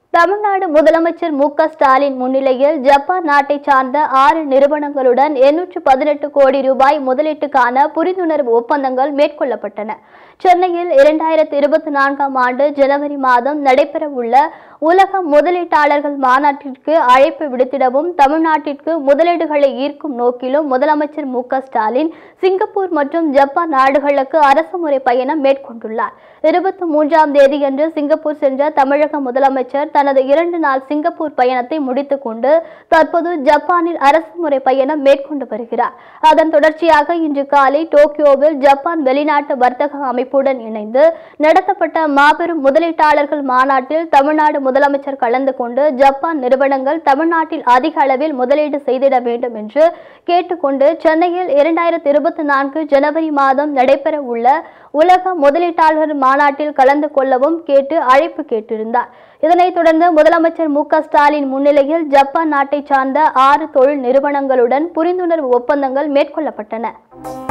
தமிழ்நாடு முதலமைச்சர் மு க ஸ்டாலின் முன்னிலையில் ஜப்பான் நாட்டை சார்ந்த ஆறு நிறுவனங்களுடன் எண்ணூற்று பதினெட்டு கோடி ரூபாய் முதலீட்டுக்கான புரிந்துணர்வு ஒப்பந்தங்கள் மேற்கொள்ளப்பட்டன சென்னையில் இரண்டாயிரத்தி இருபத்தி நான்காம் ஆண்டு ஜனவரி மாதம் நடைபெறவுள்ள உலக முதலீட்டாளர்கள் மாநாட்டிற்கு அழைப்பு விடுத்திடவும் தமிழ்நாட்டிற்கு முதலீடுகளை ஈர்க்கும் நோக்கிலும் முதலமைச்சர் மு க ஸ்டாலின் சிங்கப்பூர் மற்றும் ஜப்பான் நாடுகளுக்கு அரசுமுறை பயணம் மேற்கொண்டுள்ளார் இருபத்தி மூன்றாம் தேதியன்று சிங்கப்பூர் சென்ற தமிழக முதலமைச்சர் தனது இரண்டு நாள் சிங்கப்பூர் பயணத்தை முடித்துக் கொண்டு தற்போது ஜப்பானில் அரசுமுறை பயணம் மேற்கொண்டு வருகிறார் அதன் தொடர்ச்சியாக இன்று காலை டோக்கியோவில் ஜப்பான் வெளிநாட்டு வர்த்தக அமைப்புடன் இணைந்து நடத்தப்பட்ட மாபெரும் முதலீட்டாளர்கள் மாநாட்டில் தமிழ்நாடு முதலமைச்சர் கலந்து கொண்டு ஜப்பான் நிறுவனங்கள் தமிழ்நாட்டில் அதிக அளவில் முதலீடு செய்திட வேண்டும் என்று கேட்டுக்கொண்டு சென்னையில் இரண்டாயிரத்தி இருபத்தி நான்கு ஜனவரி மாதம் நடைபெற உள்ள உலக முதலீட்டாளர் மாநாட்டில் கலந்து கொள்ளவும் கேட்டு அழைப்பு கேட்டிருந்தார் இதனைத் தொடர்ந்து முதலமைச்சர் மு க ஸ்டாலின் முன்னிலையில் ஜப்பான் நாட்டை சார்ந்த ஆறு தொழில் நிறுவனங்களுடன் புரிந்துணர்வு ஒப்பந்தங்கள் மேற்கொள்ளப்பட்டன